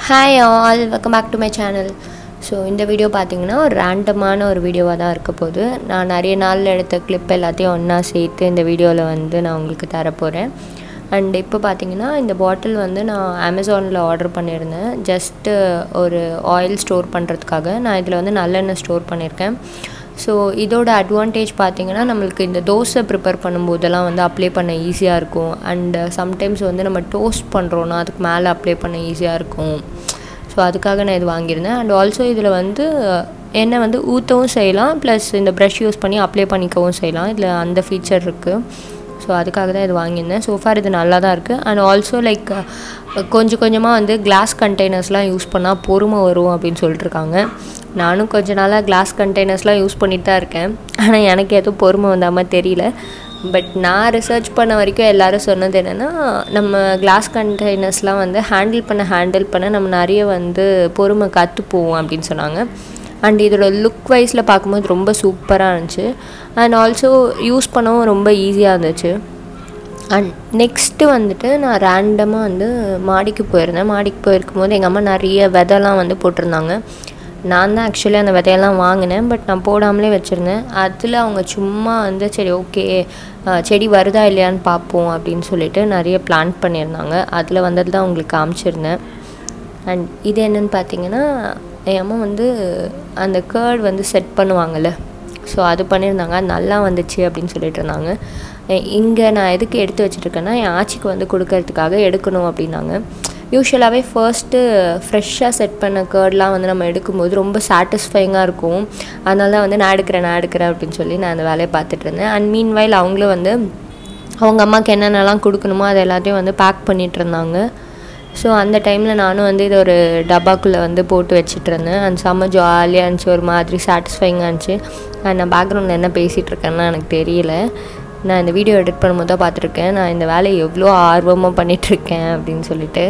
hi all welcome back to my channel so இந்த video பார்த்தீங்கன்னா ஒரு ரேண்டமான ஒரு வீடியோவாக தான் இருக்க போகுது நான் நிறைய நாளில் எடுத்த கிளிப் எல்லாத்தையும் ஒன்றா சேர்த்து இந்த வீடியோவில் வந்து நான் உங்களுக்கு தரப்போகிறேன் அண்ட் இப்போ பார்த்தீங்கன்னா இந்த பாட்டில் வந்து நான் அமேசானில் ஆர்டர் பண்ணியிருந்தேன் ஜஸ்ட்டு ஒரு ஆயில் ஸ்டோர் பண்ணுறதுக்காக நான் இதில் வந்து நல்லெண்ணெய் ஸ்டோர் பண்ணியிருக்கேன் ஸோ இதோட அட்வான்டேஜ் பார்த்தீங்கன்னா நம்மளுக்கு இந்த தோசை ப்ரிப்பேர் பண்ணும்போதெல்லாம் வந்து அப்ளை பண்ண ஈஸியாக இருக்கும் அண்டு சம்டைம்ஸ் வந்து நம்ம டோஸ்ட் பண்ணுறோன்னா அதுக்கு மேலே அப்ளை பண்ண ஈஸியாக இருக்கும் ஸோ அதுக்காக நான் இது வாங்கியிருந்தேன் அண்ட் ஆல்சோ இதில் வந்து எண்ணெய் வந்து ஊற்றவும் செய்யலாம் ப்ளஸ் இந்த ப்ரஷ் யூஸ் பண்ணி அப்ளை பண்ணிக்கவும் செய்யலாம் இதில் அந்த ஃபீச்சர் இருக்குது ஸோ அதுக்காக தான் இது வாங்கியிருந்தேன் சோஃபார் இது நல்லா தான் இருக்குது அண்ட் ஆல்சோ லைக் கொஞ்சம் கொஞ்சமாக வந்து கிளாஸ் கண்டெய்னர்ஸ்லாம் யூஸ் பண்ணால் பொறுமை வரும் அப்படின்னு சொல்லிட்டுருக்காங்க நானும் கொஞ்ச நாளாக கிளாஸ் கண்டெய்னர்ஸ்லாம் யூஸ் பண்ணிட்டு தான் இருக்கேன் ஆனால் எனக்கு எதுவும் பொறுமை வந்த மாதிரி தெரியல பட் நான் ரிசர்ச் பண்ண வரைக்கும் எல்லோரும் சொன்னது என்னென்னா நம்ம கிளாஸ் கண்டெய்னர்ஸ்லாம் வந்து ஹேண்டில் பண்ண ஹேண்டில் பண்ண நம்ம நிறைய வந்து பொறுமை கற்றுப்போவோம் அப்படின்னு சொன்னாங்க அண்ட் இதோட லுக் வைஸில் பார்க்கும்போது ரொம்ப சூப்பராக இருந்துச்சு அண்ட் ஆல்சோ யூஸ் பண்ணவும் ரொம்ப ஈஸியாக இருந்துச்சு அண்ட் நெக்ஸ்ட்டு வந்துட்டு நான் ரேண்டமாக வந்து மாடிக்கு போயிருந்தேன் மாடிக்கு போயிருக்கும் போது எங்கள் அம்மா நிறைய விதைலாம் வந்து போட்டிருந்தாங்க நான் தான் ஆக்சுவலி அந்த விதையெல்லாம் வாங்கினேன் பட் நான் போடாமலே வச்சுருந்தேன் அதில் அவங்க சும்மா வந்து சரி ஓகே செடி வருதா இல்லையான்னு பார்ப்போம் அப்படின்னு சொல்லிட்டு நிறைய பிளான் பண்ணியிருந்தாங்க அதில் வந்தது தான் உங்களுக்கு காமிச்சிருந்தேன் அண்ட் இது என்னென்னு பார்த்தீங்கன்னா என் அம்மா வந்து அந்த கேர்ட் வந்து செட் பண்ணுவாங்கள்ல ஸோ அது பண்ணியிருந்தாங்க அது நல்லா வந்துச்சு அப்படின்னு சொல்லிட்டு இருந்தாங்க இங்கே நான் எதுக்கு எடுத்து வச்சுருக்கேன்னா என் ஆச்சிக்கு வந்து கொடுக்கறதுக்காக எடுக்கணும் அப்படின்னாங்க யூஸ்வலாகவே ஃபர்ஸ்ட்டு ஃப்ரெஷ்ஷாக செட் பண்ண கேர்ட்லாம் வந்து நம்ம எடுக்கும்போது ரொம்ப சாட்டிஸ்ஃபைங்காக இருக்கும் அதனால தான் வந்து நான் எடுக்கிறேன் நான் எடுக்கிறேன் அப்படின்னு சொல்லி நான் அந்த வேலையை பார்த்துட்டு இருந்தேன் அண்ட் மீன் வைல் அவங்களும் வந்து அவங்க அம்மாவுக்கு என்னென்னலாம் கொடுக்கணுமோ அது எல்லாத்தையும் வந்து பேக் பண்ணிகிட்டு இருந்தாங்க ஸோ அந்த டைமில் நானும் வந்து இது ஒரு டப்பாக்குள்ளே வந்து போட்டு வச்சுட்டு இருந்தேன் அண்ட் செம்ம ஜாலியாக இருந்துச்சு ஒரு மாதிரி சாட்டிஸ்ஃபைங்காக இருந்துச்சு அண்ட் நான் பேக்ரவுண்டில் என்ன பேசிகிட்டு இருக்கேன்னு எனக்கு தெரியல நான் இந்த வீடியோ எடிட் பண்ணும்போது தான் பார்த்துருக்கேன் நான் இந்த வேலையை எவ்வளோ ஆர்வமாக பண்ணிகிட்ருக்கேன் அப்படின்னு சொல்லிட்டு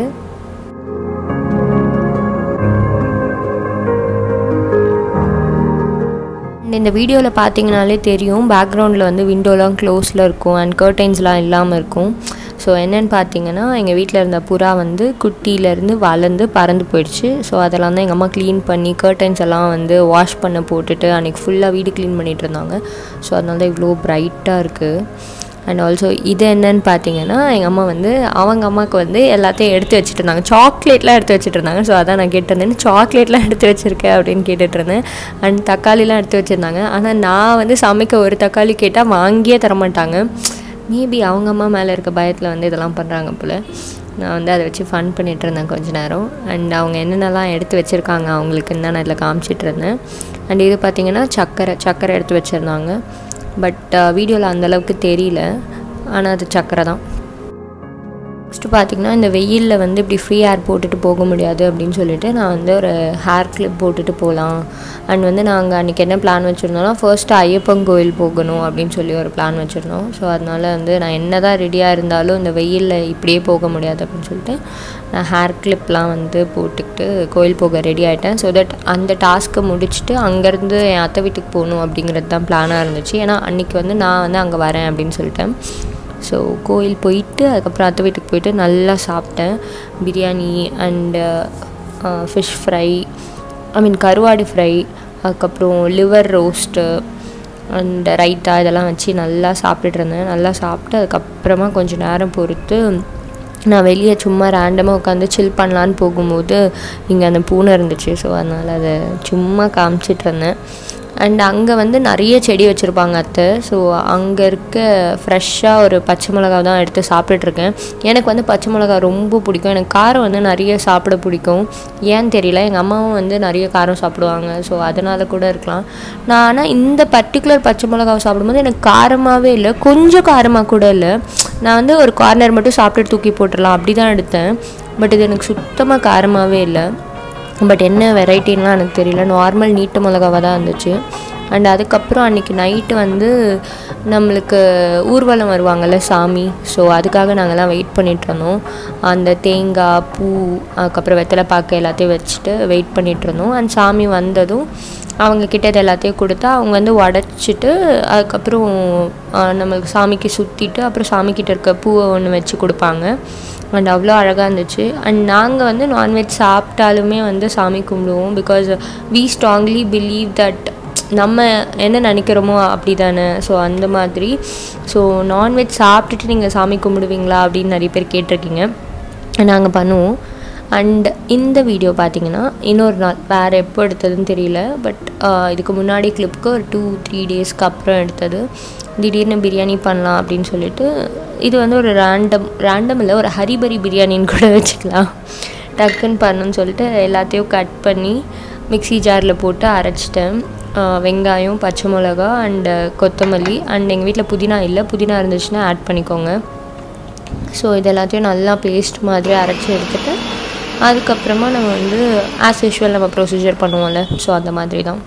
இந்த வீடியோவில் பார்த்தீங்கனாலே தெரியும் பேக்ரவுண்டில் வந்து விண்டோலாம் க்ளோஸில் இருக்கும் அண்ட் கர்டைன்ஸ்லாம் இல்லாமல் இருக்கும் ஸோ என்னென்னு பார்த்தீங்கன்னா எங்கள் வீட்டில் இருந்த புறா வந்து குட்டியிலேருந்து வளர்ந்து பறந்து போயிடுச்சு ஸோ அதெல்லாம் தான் எங்கள் அம்மா க்ளீன் பண்ணி கர்டைன்ஸ் எல்லாம் வந்து வாஷ் பண்ண போட்டுட்டு அன்றைக்கி ஃபுல்லாக வீடு க்ளீன் பண்ணிகிட்டு இருந்தாங்க ஸோ அதனால தான் இவ்வளோ ப்ரைட்டாக இருக்குது அண்ட் ஆல்சோ இது என்னன்னு பார்த்தீங்கன்னா எங்கள் அம்மா வந்து அவங்க அம்மாவுக்கு வந்து எல்லாத்தையும் எடுத்து வச்சுட்டு இருந்தாங்க சாக்லேட்லாம் எடுத்து வச்சுட்டு இருந்தாங்க ஸோ அதான் நான் கேட்டிருந்தேன் சாக்லேட்லாம் எடுத்து வச்சுருக்கேன் அப்படின்னு கேட்டுட்டு இருந்தேன் அண்ட் தக்காளிலாம் எடுத்து வச்சுருந்தாங்க ஆனால் நான் வந்து சமைக்க ஒரு தக்காளி கேட்டால் வாங்கியே தரமாட்டாங்க மேபி அவங்க அம்மா மேலே இருக்க பயத்தில் வந்து இதெல்லாம் பண்ணுறாங்க போல் நான் வந்து அதை வச்சு ஃபன் பண்ணிகிட்டு இருந்தேன் கொஞ்ச நேரம் அண்ட் அவங்க என்னென்னலாம் எடுத்து வச்சுருக்காங்க அவங்களுக்குன்னு தான் நான் இதில் காமிச்சிட்டு இருந்தேன் அண்ட் இது பார்த்திங்கன்னா சக்கரை சக்கரை எடுத்து வச்சுருந்தாங்க பட் வீடியோவில் அந்தளவுக்கு தெரியல ஆனால் அது சக்கரை தான் நெக்ஸ்ட்டு பார்த்திங்கன்னா இந்த வெயிலில் வந்து இப்படி ஃப்ரீ ஹேர் போட்டுட்டு போக முடியாது அப்படின்னு சொல்லிட்டு நான் வந்து ஒரு ஹேர் கிளிப் போட்டுட்டு போகலாம் அண்ட் வந்து நாங்கள் அன்றைக்கி என்ன பிளான் வச்சுருந்தோம்னா ஃபர்ஸ்ட்டு ஐயப்பன் கோயில் போகணும் அப்படின்னு சொல்லி ஒரு பிளான் வச்சுருந்தோம் ஸோ அதனால் வந்து நான் என்ன தான் ரெடியாக இருந்தாலும் இந்த வெயிலில் இப்படியே போக முடியாது அப்படின்னு சொல்லிட்டு நான் ஹேர் கிளிப்லாம் வந்து போட்டுக்கிட்டு கோயில் போக ரெடி ஆகிட்டேன் ஸோ தட் அந்த டாஸ்க்கை முடிச்சுட்டு அங்கேருந்து என் அத்தை வீட்டுக்கு போகணும் அப்படிங்கிறது தான் பிளானாக இருந்துச்சு ஏன்னா அன்றைக்கி வந்து நான் வந்து அங்கே வரேன் அப்படின்னு சொல்லிட்டேன் ஸோ கோயில் போயிட்டு அதுக்கப்புறம் அத்தை வீட்டுக்கு போயிட்டு நல்லா சாப்பிட்டேன் பிரியாணி அண்டு ஃபிஷ் ஃப்ரை ஐ மீன் கருவாடு ஃப்ரை அதுக்கப்புறம் லிவர் ரோஸ்ட்டு அண்ட் ரைத்தா இதெல்லாம் வச்சு நல்லா சாப்பிட்டுட்டு இருந்தேன் நல்லா சாப்பிட்டு அதுக்கப்புறமா கொஞ்சம் நேரம் பொறுத்து நான் வெளியே சும்மா ரேண்டமாக உட்காந்து சில் பண்ணலான்னு போகும்போது இங்கே அந்த பூனை இருந்துச்சு ஸோ அதனால் அதை சும்மா காமிச்சிட்டு இருந்தேன் அண்ட் அங்கே வந்து நிறைய செடி வச்சுருப்பாங்க அத்தை ஸோ அங்கே இருக்க ஃப்ரெஷ்ஷாக ஒரு பச்சை மிளகா தான் எடுத்து சாப்பிட்டுட்ருக்கேன் எனக்கு வந்து பச்சை மிளகா ரொம்ப பிடிக்கும் எனக்கு காரம் வந்து நிறைய சாப்பிட பிடிக்கும் ஏன்னு தெரியல எங்கள் அம்மாவும் வந்து நிறைய காரம் சாப்பிடுவாங்க ஸோ அதனால கூட இருக்கலாம் நான் ஆனால் இந்த பர்டிகுலர் பச்சை மிளகாவை சாப்பிடும்போது எனக்கு காரமாகவே இல்லை கொஞ்சம் காரமாக கூட இல்லை நான் வந்து ஒரு கார்னர் மட்டும் சாப்பிட்டு தூக்கி போட்டுடலாம் அப்படி தான் எடுத்தேன் பட் இது எனக்கு சுத்தமாக காரமாகவே இல்லை பட் என்ன வெரைட்டின்லாம் எனக்கு தெரியல நார்மல் நீட்டு மிளகாவாக தான் இருந்துச்சு அண்ட் அதுக்கப்புறம் அன்றைக்கி நைட்டு வந்து நம்மளுக்கு ஊர்வலம் வருவாங்கள்ல சாமி ஸோ அதுக்காக நாங்கள்லாம் வெயிட் பண்ணிகிட்டு இருந்தோம் அந்த தேங்காய் பூ அதுக்கப்புறம் வெத்தலை பாக்கு எல்லாத்தையும் வச்சுட்டு வெயிட் பண்ணிகிட்டு இருந்தோம் அண்ட் சாமி வந்ததும் அவங்க கிட்ட இது எல்லாத்தையும் கொடுத்தா அவங்க வந்து உடச்சிட்டு அதுக்கப்புறம் நம்மளுக்கு சாமிக்கு சுற்றிட்டு அப்புறம் சாமிக்கிட்ட இருக்க பூவை ஒன்று வச்சு கொடுப்பாங்க அண்ட் அவ்வளோ அழகாக இருந்துச்சு அண்ட் நாங்கள் வந்து நான்வெஜ் சாப்பிட்டாலுமே வந்து சாமி கும்பிடுவோம் because we strongly believe that நம்ம என்ன நினைக்கிறோமோ அப்படி தானே ஸோ அந்த மாதிரி ஸோ நான்வெஜ் சாப்பிட்டுட்டு நீங்கள் சாமி கும்பிடுவீங்களா அப்படின்னு நிறைய பேர் கேட்டிருக்கீங்க நாங்கள் பண்ணுவோம் அண்ட் இந்த வீடியோ பார்த்தீங்கன்னா இன்னொரு நாள் வேறு எப்போ எடுத்ததுன்னு தெரியல பட் இதுக்கு முன்னாடி கிளிப்புக்கு ஒரு டூ த்ரீ டேஸ்க்கு அப்புறம் எடுத்தது திடீர்னு பிரியாணி பண்ணலாம் அப்படின்னு சொல்லிட்டு இது வந்து ஒரு ரேண்டம் ரேண்டம் இல்லை ஒரு ஹரிபரி பிரியாணின்னு கூட வச்சுக்கலாம் டக்குன்னு பண்ணணும்னு சொல்லிட்டு எல்லாத்தையும் கட் பண்ணி மிக்ஸி ஜாரில் போட்டு அரைச்சிட்டேன் வெங்காயம் பச்சை மிளகா அண்டு கொத்தமல்லி அண்ட் எங்கள் வீட்டில் புதினா இல்லை புதினா இருந்துச்சுன்னா ஆட் பண்ணிக்கோங்க ஸோ இது எல்லாத்தையும் நல்லா பேஸ்ட் மாதிரி அரைச்சி எடுத்துகிட்டு அதுக்கப்புறமா நம்ம வந்து ஆஸ் யூஷுவல் நம்ம ப்ரொசீஜர் பண்ணுவோம்ல ஸோ அந்த மாதிரி தான்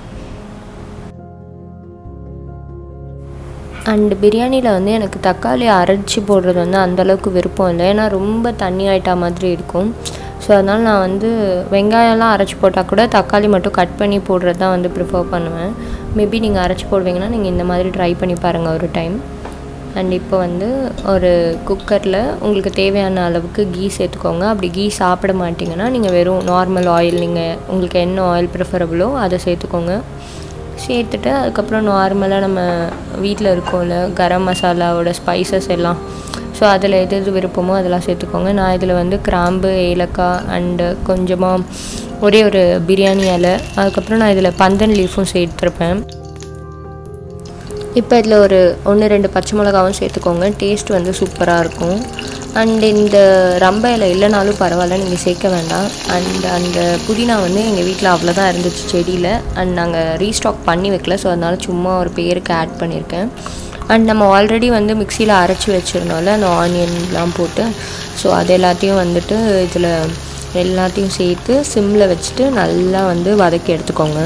அண்டு பிரியாணியில் வந்து எனக்கு தக்காளி அரைச்சி போடுறது வந்து அந்தளவுக்கு விருப்பம் இல்லை ஏன்னா ரொம்ப தண்ணி ஆயிட்டா மாதிரி இருக்கும் ஸோ அதனால் நான் வந்து வெங்காயம்லாம் அரைச்சி போட்டால் கூட தக்காளி மட்டும் கட் பண்ணி போடுறது தான் வந்து ப்ரிஃபர் பண்ணுவேன் மேபி நீங்கள் அரைச்சி போடுவீங்கன்னா நீங்கள் இந்த மாதிரி ட்ரை பண்ணி பாருங்கள் ஒரு டைம் அண்ட் இப்போ வந்து ஒரு குக்கரில் உங்களுக்கு தேவையான அளவுக்கு கீ சேர்த்துக்கோங்க அப்படி கீ சாப்பிட மாட்டிங்கன்னா நீங்கள் வெறும் நார்மல் ஆயில் நீங்கள் உங்களுக்கு என்ன ஆயில் ப்ரிஃபரபிளோ அதை சேர்த்துக்கோங்க சேர்த்துட்டு அதுக்கப்புறம் நார்மலாக நம்ம வீட்டில் இருக்கோம்ல கரம் மசாலாவோட ஸ்பைசஸ் எல்லாம் ஸோ அதில் எது எது விருப்பமோ அதெல்லாம் சேர்த்துக்கோங்க நான் இதில் வந்து கிராம்பு ஏலக்காய் அண்டு கொஞ்சமாக ஒரே ஒரு பிரியாணி இலை அதுக்கப்புறம் நான் இதில் பந்தன் லீஃபும் சேர்த்துருப்பேன் இப்போ இதில் ஒரு ஒன்று ரெண்டு பச்சை மிளகாவும் சேர்த்துக்கோங்க டேஸ்ட் வந்து சூப்பராக இருக்கும் அண்ட் இந்த ரம்ப இலை இல்லைனாலும் பரவாயில்ல நீங்கள் சேர்க்க வேண்டாம் அண்ட் அந்த புதினா வந்து எங்கள் வீட்டில் அவ்வளோதான் இருந்துச்சு செடியில் அண்ட் நாங்கள் ரீஸ்டாக் பண்ணி வைக்கல ஸோ அதனால் சும்மா ஒரு பேருக்கு ஆட் பண்ணியிருக்கேன் அண்ட் நம்ம ஆல்ரெடி வந்து மிக்சியில் அரைச்சி வச்சிருந்தோம்ல அந்த ஆனியன்லாம் போட்டு ஸோ அது எல்லாத்தையும் வந்துட்டு இதில் எல்லாத்தையும் சேர்த்து சிம்மில் வச்சுட்டு நல்லா வந்து வதக்கி எடுத்துக்கோங்க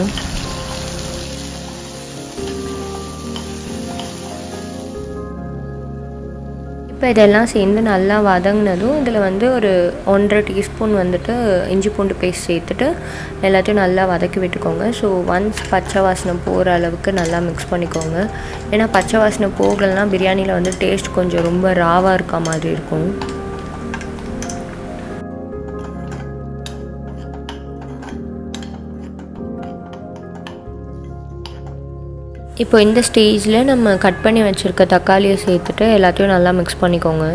இப்போ இதெல்லாம் சேர்ந்து நல்லா வதங்கினதும் இதில் வந்து ஒரு ஒன்றரை டீஸ்பூன் வந்துட்டு இஞ்சி பூண்டு பேஸ்ட் சேர்த்துட்டு எல்லாத்தையும் நல்லா வதக்கி விட்டுக்கோங்க ஸோ ஒன்ஸ் பச்சை வாசனை போகிற அளவுக்கு நல்லா மிக்ஸ் பண்ணிக்கோங்க ஏன்னா பச்சை வாசனை போகலைன்னா பிரியாணியில் வந்து டேஸ்ட் கொஞ்சம் ரொம்ப ராவாக இருக்க மாதிரி இருக்கும் இப்போ இந்த ஸ்டேஜில் நம்ம கட் பண்ணி வச்சுருக்க தக்காளியை சேர்த்துட்டு எல்லாத்தையும் நல்லா மிக்ஸ் பண்ணிக்கோங்க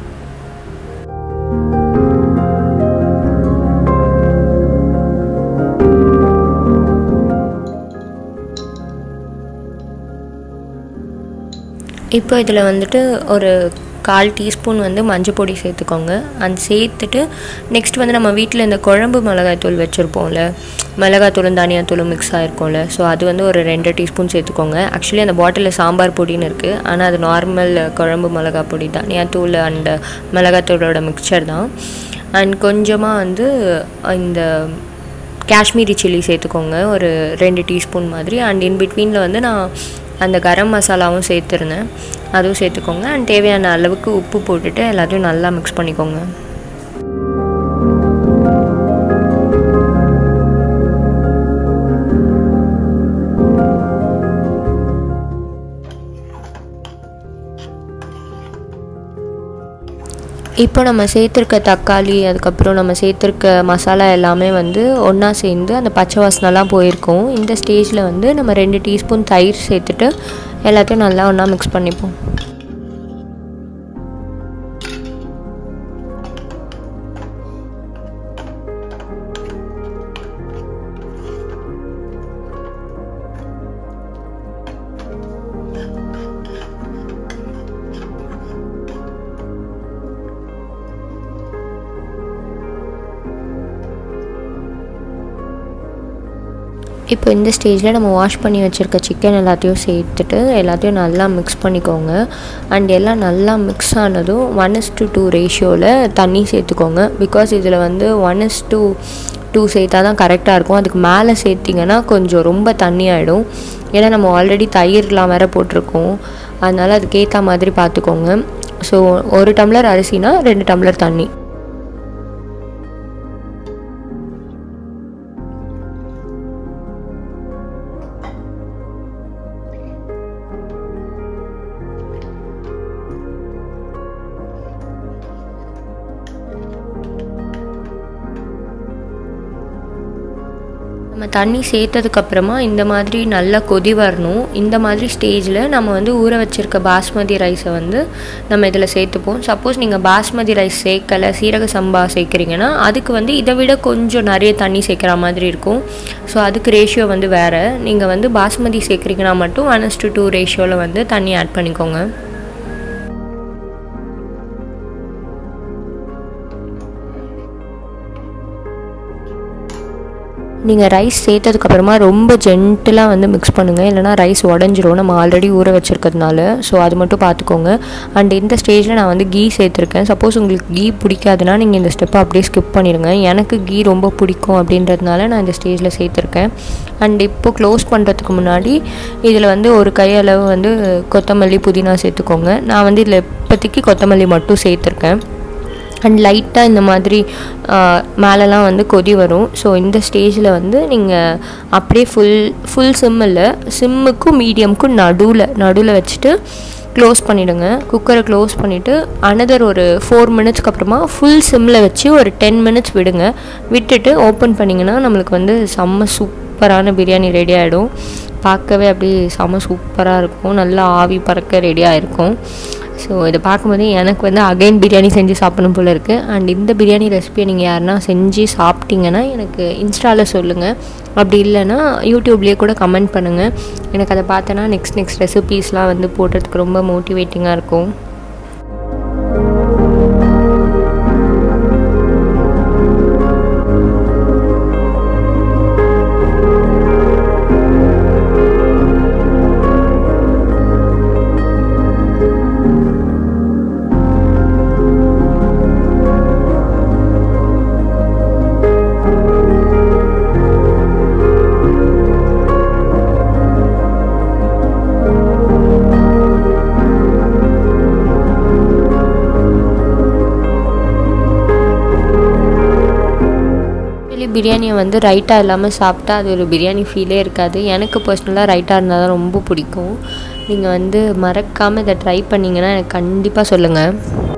இப்போ இதில் வந்துட்டு ஒரு கால் டீஸ்பூன் வந்து மஞ்சள் பொடி சேர்த்துக்கோங்க அந்த சேர்த்துட்டு நெக்ஸ்ட் வந்து நம்ம வீட்டில் இந்த குழம்பு மிளகாய்த்தூள் வச்சுருப்போம்ல மிளகாத்தூளும் தனியாத்தூளும் மிக்ஸ் ஆகிருக்கும்ல ஸோ அது வந்து ஒரு ரெண்டு டீஸ்பூன் சேர்த்துக்கோங்க ஆக்சுவலி அந்த பாட்டிலில் சாம்பார் பொடின்னு இருக்குது ஆனால் அது நார்மல் குழம்பு மிளகாய் பொடி தனியாத்தூள் அண்ட் மிளகாத்தூளோட மிக்சர் தான் அண்ட் கொஞ்சமாக வந்து இந்த காஷ்மீரி சில்லி சேர்த்துக்கோங்க ஒரு ரெண்டு டீஸ்பூன் மாதிரி அண்ட் இன் பிட்வீனில் வந்து நான் அந்த கரம் மசாலாவும் சேர்த்துருந்தேன் அதுவும் சேர்த்துக்கோங்க அண்ட் தேவையான அளவுக்கு உப்பு போட்டுட்டு எல்லாத்தையும் நல்லா மிக்ஸ் பண்ணிக்கோங்க இப்போ நம்ம சேர்த்துருக்க தக்காளி அதுக்கப்புறம் நம்ம சேர்த்துருக்க மசாலா எல்லாமே வந்து ஒன்றா சேர்ந்து அந்த பச்சை வாசனைலாம் போயிருக்கும் இந்த ஸ்டேஜில் வந்து நம்ம ரெண்டு டீஸ்பூன் தயிர் சேர்த்துட்டு எல்லாத்தையும் நல்லா ஒன்றா மிக்ஸ் பண்ணிப்போம் இப்போ இந்த ஸ்டேஜில் நம்ம வாஷ் பண்ணி வச்சுருக்க சிக்கன் எல்லாத்தையும் சேர்த்துட்டு எல்லாத்தையும் நல்லா மிக்ஸ் பண்ணிக்கோங்க அண்ட் எல்லாம் நல்லா மிக்ஸ் ஆனதும் ஒன் இஸ் டு டூ ரேஷியோவில் தண்ணி சேர்த்துக்கோங்க பிகாஸ் இதில் வந்து ஒன் இஸ் டூ டூ சேர்த்தா தான் கரெக்டாக இருக்கும் அதுக்கு மேலே சேர்த்திங்கன்னா கொஞ்சம் ரொம்ப தண்ணி ஆகிடும் ஏன்னா நம்ம ஆல்ரெடி தயிர்லாம் வேறு போட்டிருக்கோம் அதனால் அதுக்கேற்ற மாதிரி பார்த்துக்கோங்க ஸோ ஒரு டம்ளர் அரிசினா ரெண்டு டம்ளர் தண்ணி நம்ம தண்ணி சேர்த்ததுக்கப்புறமா இந்த மாதிரி நல்லா கொதி வரணும் இந்த மாதிரி ஸ்டேஜில் நம்ம வந்து ஊற வச்சுருக்க பாஸ்மதி ரைஸை வந்து நம்ம இதில் சேர்த்துப்போம் சப்போஸ் நீங்கள் பாஸ்மதி ரைஸ் சேர்க்கலை சீரக சம்பா சேர்க்குறீங்கன்னா அதுக்கு வந்து இதை விட கொஞ்சம் நிறைய தண்ணி சேர்க்குற மாதிரி இருக்கும் ஸோ அதுக்கு ரேஷியோ வந்து வேறு நீங்கள் வந்து பாஸ்மதி சேர்க்குறீங்கன்னா மட்டும் ஒன் டு டூ ரேஷியோவில் வந்து தண்ணி ஆட் பண்ணிக்கோங்க நீங்கள் ரைஸ் சேர்த்ததுக்கப்புறமா ரொம்ப ஜென்டிலாக வந்து மிக்ஸ் பண்ணுங்கள் இல்லைனா ரைஸ் உடஞ்சிரும் நம்ம ஆல்ரெடி ஊற வச்சுருக்கிறதுனால ஸோ அது மட்டும் பார்த்துக்கோங்க அண்ட் இந்த ஸ்டேஜில் நான் வந்து கீ சேர்த்துருக்கேன் சப்போஸ் உங்களுக்கு கீ பிடிக்காதுன்னா நீங்கள் இந்த ஸ்டெப்பை அப்படியே ஸ்கிப் பண்ணிடுங்க எனக்கு கீ ரொம்ப பிடிக்கும் அப்படின்றதுனால நான் இந்த ஸ்டேஜில் சேர்த்துருக்கேன் அண்ட் இப்போ க்ளோஸ் பண்ணுறதுக்கு முன்னாடி இதில் வந்து ஒரு கையளவு வந்து கொத்தமல்லி புதினா சேர்த்துக்கோங்க நான் வந்து இதில் இப்போதைக்கு கொத்தமல்லி மட்டும் சேர்த்துருக்கேன் அண்ட் லைட்டாக இந்த மாதிரி மேலெலாம் வந்து கொதி வரும் ஸோ இந்த ஸ்டேஜில் வந்து நீங்கள் அப்படியே ஃபுல் ஃபுல் சிம்மில் சிம்முக்கும் மீடியமுக்கும் நடுவில் நடுவில் வச்சுட்டு க்ளோஸ் பண்ணிவிடுங்க குக்கரை க்ளோஸ் பண்ணிவிட்டு அனதர் ஒரு ஃபோர் மினிட்ஸ்க்கு அப்புறமா ஃபுல் சிம்மில் வச்சு ஒரு டென் மினிட்ஸ் விடுங்க விட்டுட்டு ஓப்பன் பண்ணிங்கன்னா நம்மளுக்கு வந்து செம்ம சூப்பரான பிரியாணி ரெடி ஆகிடும் பார்க்கவே அப்படியே செம்ம சூப்பராக இருக்கும் நல்லா ஆவி பறக்க ரெடியாக இருக்கும் ஸோ இதை பார்க்கும்போது எனக்கு வந்து அகைன் பிரியாணி செஞ்சு சாப்பிடணும் போல் இருக்குது அண்ட் இந்த பிரியாணி ரெசிபியை நீங்கள் யாருனா செஞ்சு சாப்பிட்டீங்கன்னா எனக்கு இன்ஸ்டாவில் சொல்லுங்கள் அப்படி இல்லைன்னா யூடியூப்லேயே கூட கமெண்ட் பண்ணுங்கள் எனக்கு அதை பார்த்தோன்னா நெக்ஸ்ட் நெக்ஸ்ட் ரெசிபீஸ்லாம் வந்து போடுறதுக்கு ரொம்ப மோட்டிவேட்டிங்காக இருக்கும் ஆக்சுவலி பிரியாணியை வந்து ரைட்டாக இல்லாமல் சாப்பிட்டா அது ஒரு பிரியாணி ஃபீலே இருக்காது எனக்கு பர்சனலாக ரைட்டாக இருந்தால் தான் ரொம்ப பிடிக்கும் நீங்கள் வந்து மறக்காமல் இதை ட்ரை பண்ணிங்கன்னா எனக்கு கண்டிப்பாக சொல்லுங்கள்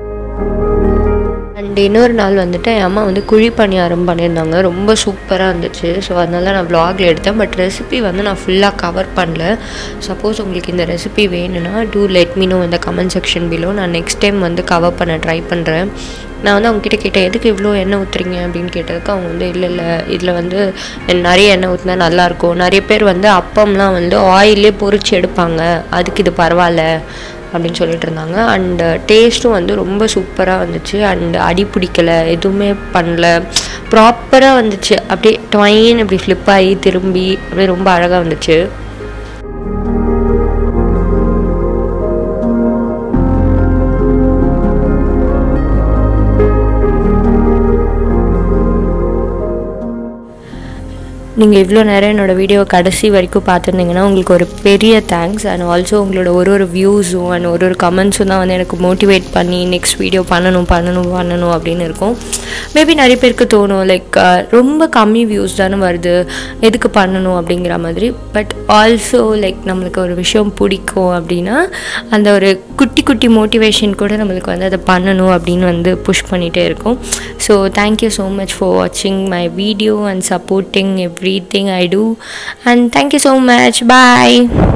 அண்ட் இன்னொரு நாள் வந்துட்டு என் அம்மா வந்து குழி பணியாரம் பண்ணியிருந்தாங்க ரொம்ப சூப்பராக இருந்துச்சு ஸோ அதனால நான் vlogல எடுத்தேன் பட் ரெசிபி வந்து நான் ஃபுல்லாக கவர் பண்ணல சப்போஸ் உங்களுக்கு இந்த ரெசிபி வேணும்னா டூ லெட் மீ நோ இந்த கமெண்ட் செக்ஷன் பிலோ நான் நெக்ஸ்ட் டைம் வந்து கவர் பண்ண ட்ரை பண்ணுறேன் நான் வந்து அவங்ககிட்ட கேட்டேன் எதுக்கு இவ்வளோ எண்ணெய் ஊற்றுறீங்க அப்படின்னு கேட்டதுக்கு அவங்க வந்து இல்லை இல்லை இதில் வந்து நிறைய எண்ணெய் ஊற்றினா நல்லாயிருக்கும் நிறைய பேர் வந்து அப்பம்லாம் வந்து ஆயிலே பொரிச்சு எடுப்பாங்க அதுக்கு இது பரவாயில்ல அப்படின்னு சொல்லிட்டு இருந்தாங்க அண்ட் டேஸ்ட்டும் வந்து ரொம்ப சூப்பராக வந்துச்சு அண்ட் அடி பிடிக்கல எதுவுமே பண்ணல ப்ராப்பராக வந்துச்சு அப்படியே டொயின் இப்படி ஃப்ளிப் ஆகி திரும்பி அப்படியே ரொம்ப அழகாக வந்துச்சு நீங்கள் இவ்வளோ நேரம் என்னோடய வீடியோ கடைசி வரைக்கும் பார்த்துருந்தீங்கன்னா உங்களுக்கு ஒரு பெரிய தேங்க்ஸ் அண்ட் ஆல்சோ உங்களோட ஒரு ஒரு வியூஸும் அண்ட் ஒரு ஒரு கமெண்ட்ஸும் தான் வந்து எனக்கு மோட்டிவேட் பண்ணி நெக்ஸ்ட் வீடியோ பண்ணணும் பண்ணணும் பண்ணணும் அப்படின்னு இருக்கும் மேபி நிறைய பேருக்கு தோணும் லைக் ரொம்ப கம்மி வியூஸ் தானே வருது எதுக்கு பண்ணணும் அப்படிங்கிற மாதிரி பட் ஆல்சோ லைக் நம்மளுக்கு ஒரு விஷயம் பிடிக்கும் அப்படின்னா அந்த ஒரு குட்டி குட்டி மோட்டிவேஷன் கூட நம்மளுக்கு வந்து அதை பண்ணணும் அப்படின்னு வந்து புஷ் பண்ணிகிட்டே இருக்கும் so thank you so much for வாட்சிங் my video and supporting everything I do and thank you so much bye